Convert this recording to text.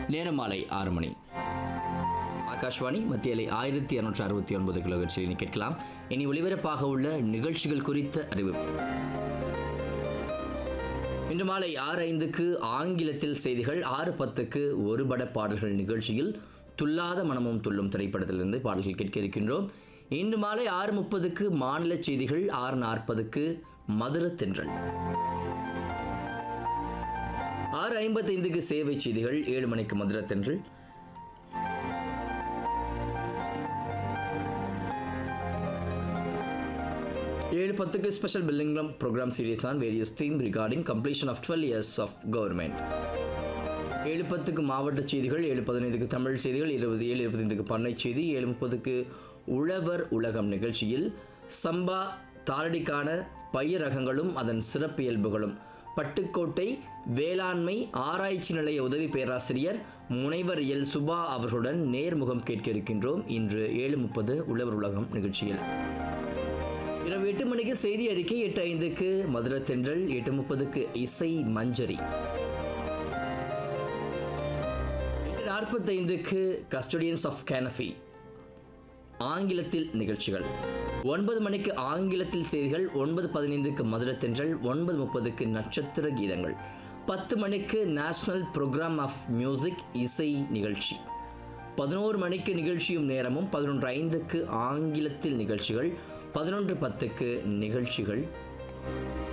நேரம் மாலை ஆறு மணி ஆகாஷ்வாணி மத்திய அலை ஆயிரத்தி இரநூற்றி அறுபத்தி ஒன்பது கிலோஹெர்ட்ஸில் இனி கேட்கலாம் இனி ஒளிபரப்பாக உள்ள நிகழ்ச்சிகள் குறித்த அறிவிப்பு இன்று மாலை ஆறு ஐந்துக்கு ஆங்கிலத்தில் செய்திகள் ஆறு பத்துக்கு ஒரு பட பாடல்கள் நிகழ்ச்சியில் துல்லாத மனமும் துள்ளும் திரைப்படத்திலிருந்து பாடல்கள் கேட்க இருக்கின்றோம் இன்று மாலை ஆறு முப்பதுக்கு மாநில செய்திகள் ஆறு நாற்பதுக்கு மதுர தென்றல் ஆறு ஐம்பத்தைந்துக்கு சேவை செய்திகள் ஏழு மணிக்கு மதுர தென்றல் ஏழு பத்துக்கு ஸ்பெஷல் பில்லிங்லம் program series on various theme regarding completion of twelve years of government ஏழு பத்துக்கு மாவட்ட செய்திகள் ஏழு பதினைந்துக்கு தமிழ் செய்திகள் இருபது ஏழு இருபத்தைந்துக்கு பண்ணை செய்தி ஏழு முப்பதுக்கு உழவர் உலகம் நிகழ்ச்சியில் சம்பா தாரடிக்கான பயிர் ரகங்களும் அதன் சிறப்பியல்புகளும் பட்டுக்கோட்டை வேளாண்மை ஆராய்ச்சி நிலைய உதவி பேராசிரியர் முனைவர் எல் சுபா அவர்களுடன் நேர்முகம் கேட்க இருக்கின்றோம் இன்று ஏழு முப்பது உழவர் உலகம் நிகழ்ச்சியில் இரவு எட்டு மணிக்கு செய்தி அறிக்கை எட்டு ஐந்துக்கு மதுரை தென்றல் எட்டு முப்பதுக்கு இசை மஞ்சரி எட்டு நாற்பத்தைந்துக்கு கஸ்டடியன்ஸ் ஆஃப் கேனஃபி ஆங்கிலத்தில் நிகழ்ச்சிகள் ஒன்பது மணிக்கு ஆங்கிலத்தில் செய்திகள் ஒன்பது பதினைந்துக்கு மதுரை தென்றல் ஒன்பது முப்பதுக்கு நட்சத்திர கீதங்கள் பத்து மணிக்கு நேஷனல் ப்ரோக்ராம் ஆஃப் மியூசிக் இசை நிகழ்ச்சி பதினோரு மணிக்கு நிகழ்ச்சியும் நேரமும் பதினொன்று ஐந்துக்கு ஆங்கிலத்தில் நிகழ்ச்சிகள் பதினொன்று பத்துக்கு நிகழ்ச்சிகள்